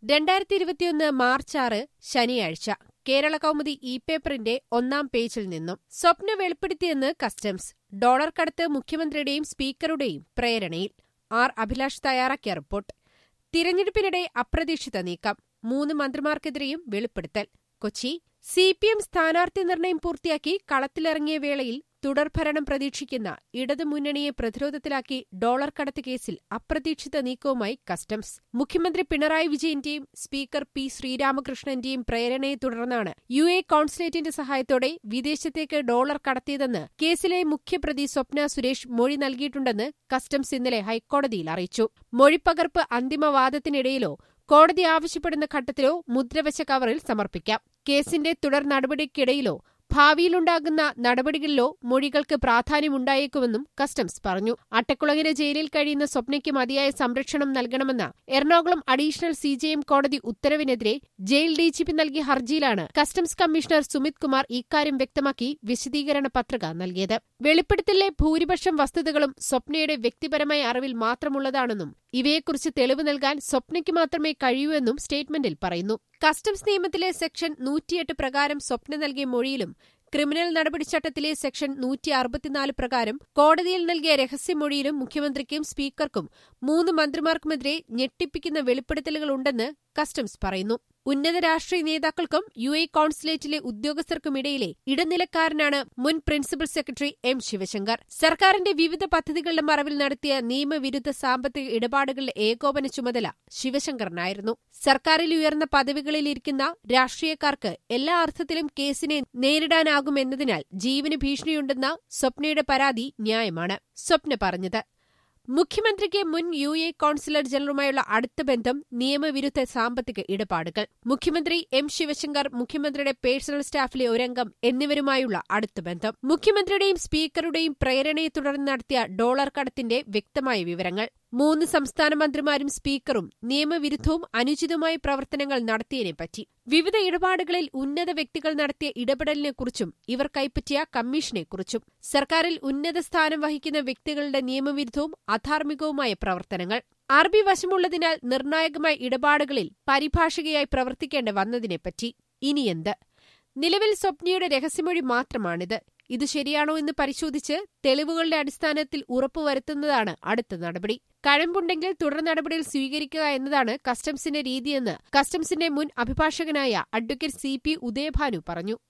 രണ്ടായിരത്തി ഇരുപത്തിയൊന്ന് മാർച്ച് ആറ് ശനിയാഴ്ച കേരള കൗമുദി ഇ പേപ്പറിന്റെ ഒന്നാം പേജിൽ നിന്നും സ്വപ്ന വെളിപ്പെടുത്തിയെന്ന് കസ്റ്റംസ് ഡോളർ കടത്ത് മുഖ്യമന്ത്രിയുടെയും സ്പീക്കറുടെയും പ്രേരണയിൽ ആർ അഭിലാഷ് തയ്യാറാക്കിയ റിപ്പോർട്ട് തിരഞ്ഞെടുപ്പിനിടെ അപ്രതീക്ഷിത നീക്കം മൂന്ന് മന്ത്രിമാർക്കെതിരെയും വെളിപ്പെടുത്തൽ കൊച്ചി സി പി എം സ്ഥാനാർത്ഥി നിർണയം പൂർത്തിയാക്കി കളത്തിലിറങ്ങിയ വേളയിൽ തുടർഭരണം പ്രതീക്ഷിക്കുന്ന ഇടതുമുന്നണിയെ പ്രതിരോധത്തിലാക്കി ഡോളർ കടത്ത് കേസിൽ അപ്രതീക്ഷിത നീക്കവുമായി കസ്റ്റംസ് മുഖ്യമന്ത്രി പിണറായി വിജയന്റെയും സ്പീക്കർ പി ശ്രീരാമകൃഷ്ണന്റെയും പ്രേരണയെ തുടർന്നാണ് യു എ കോൺസുലേറ്റിന്റെ സഹായത്തോടെ വിദേശത്തേക്ക് ഡോളർ കടത്തിയതെന്ന് കേസിലെ മുഖ്യപ്രതി സ്വപ്ന സുരേഷ് മൊഴി നൽകിയിട്ടുണ്ടെന്ന് കസ്റ്റംസ് ഇന്നലെ ഹൈക്കോടതിയിൽ അറിയിച്ചു മൊഴിപ്പകർപ്പ് അന്തിമവാദത്തിനിടയിലോ കോടതി ആവശ്യപ്പെടുന്ന ഘട്ടത്തിലോ മുദ്രവച്ച കവറിൽ സമർപ്പിക്കാം കേസിന്റെ തുടർ നടപടിക്കിടയിലോ ഭാവിയിലുണ്ടാകുന്ന നടപടികളിലോ മൊഴികൾക്ക് പ്രാധാന്യമുണ്ടായേക്കുമെന്നും കസ്റ്റംസ് പറഞ്ഞു അട്ടക്കുളങ്ങര ജയിലിൽ കഴിയുന്ന സ്വപ്നയ്ക്ക് മതിയായ സംരക്ഷണം നൽകണമെന്ന എറണാകുളം അഡീഷണൽ സിജെഎം കോടതി ഉത്തരവിനെതിരെ ജയിൽ ഡിജിപി നൽകിയ ഹർജിയിലാണ് കസ്റ്റംസ് കമ്മീഷണർ സുമിത് കുമാർ ഇക്കാര്യം വ്യക്തമാക്കി വിശദീകരണ പത്രിക നൽകിയത് വെളിപ്പെടുത്തലിലെ ഭൂരിപക്ഷം വസ്തുതകളും സ്വപ്നയുടെ വ്യക്തിപരമായ അറിവിൽ മാത്രമുള്ളതാണെന്നും ഇവയെക്കുറിച്ച് തെളിവ് നൽകാൻ സ്വപ്നയ്ക്ക് മാത്രമേ കഴിയൂ എന്നും സ്റ്റേറ്റ്മെന്റിൽ പറയുന്നു കസ്റ്റംസ് നിയമത്തിലെ സെക്ഷൻ നൂറ്റിയെട്ട് പ്രകാരം സ്വപ്ന നൽകിയ മൊഴിയിലും ക്രിമിനൽ നടപടിച്ചട്ടത്തിലെ സെക്ഷൻ നൂറ്റി അറുപത്തിനാല് പ്രകാരം കോടതിയിൽ നൽകിയ രഹസ്യമൊഴിയിലും മുഖ്യമന്ത്രിക്കും സ്പീക്കർക്കും മൂന്ന് മന്ത്രിമാർക്കുമെതിരെ ഞെട്ടിപ്പിക്കുന്ന വെളിപ്പെടുത്തലുകളുണ്ടെന്ന് കസ്റ്റംസ് പറയുന്നു ഉന്നത രാഷ്ട്രീയ നേതാക്കൾക്കും യു എ കോൺസുലേറ്റിലെ ഉദ്യോഗസ്ഥർക്കുമിടയിലെ ഇടനിലക്കാരനാണ് മുൻ പ്രിൻസിപ്പൽ സെക്രട്ടറി എം ശിവശങ്കർ സർക്കാരിന്റെ വിവിധ പദ്ധതികളുടെ മറവിൽ നടത്തിയ നിയമവിരുദ്ധ സാമ്പത്തിക ഇടപാടുകളുടെ ഏകോപന ചുമതല ശിവശങ്കറിനായിരുന്നു സർക്കാരിൽ ഉയർന്ന പദവികളിലിരിക്കുന്ന രാഷ്ട്രീയക്കാർക്ക് എല്ലാ അർത്ഥത്തിലും കേസിനെ നേരിടാനാകുമെന്നതിനാൽ ജീവന് ഭീഷണിയുണ്ടെന്ന സ്വപ്നയുടെ പരാതി ന്യായമാണ് സ്വപ്ന പറഞ്ഞത് മുഖ്യമന്ത്രിക്ക് മുൻ യു എ കോൺസുലർ ജനറലുമായുള്ള അടുത്ത ബന്ധം നിയമവിരുദ്ധ സാമ്പത്തിക ഇടപാടുകൾ മുഖ്യമന്ത്രി എം ശിവശങ്കർ മുഖ്യമന്ത്രിയുടെ പേഴ്സണൽ സ്റ്റാഫിലെ ഒരംഗം എന്നിവരുമായുള്ള അടുത്ത ബന്ധം മുഖ്യമന്ത്രിയുടെയും സ്പീക്കറുടെയും പ്രേരണയെ തുടർന്ന് നടത്തിയ ഡോളർ കടത്തിന്റെ വ്യക്തമായ വിവരങ്ങൾ മൂന്ന് സംസ്ഥാന മന്ത്രിമാരും സ്പീക്കറും നിയമവിരുദ്ധവും അനുചിതവുമായ പ്രവർത്തനങ്ങൾ നടത്തിയതിനെപ്പറ്റി വിവിധ ഇടപാടുകളിൽ ഉന്നത വ്യക്തികൾ നടത്തിയ ഇടപെടലിനെക്കുറിച്ചും ഇവർ കൈപ്പറ്റിയ കമ്മീഷനെക്കുറിച്ചും സർക്കാരിൽ ഉന്നത സ്ഥാനം വഹിക്കുന്ന വ്യക്തികളുടെ നിയമവിരുദ്ധവും അധാർമികവുമായ പ്രവർത്തനങ്ങൾ അറബി വശമുള്ളതിനാൽ നിർണായകമായ ഇടപാടുകളിൽ പരിഭാഷകയായി പ്രവർത്തിക്കേണ്ടി വന്നതിനെപ്പറ്റി ഇനിയെന്ത് നിലവിൽ സ്വപ്നയുടെ രഹസ്യമൊഴി മാത്രമാണിത് ഇത് ശരിയാണോ എന്ന് പരിശോധിച്ച് തെളിവുകളുടെ അടിസ്ഥാനത്തിൽ ഉറപ്പുവരുത്തുന്നതാണ് അടുത്ത നടപടി കഴമ്പുണ്ടെങ്കിൽ തുടർ നടപടികൾ സ്വീകരിക്കുക എന്നതാണ് കസ്റ്റംസിന്റെ രീതിയെന്ന് കസ്റ്റംസിന്റെ മുൻ അഭിഭാഷകനായ അഡ്വക്കേറ്റ് സി പി ഉദയഭാനു പറഞ്ഞു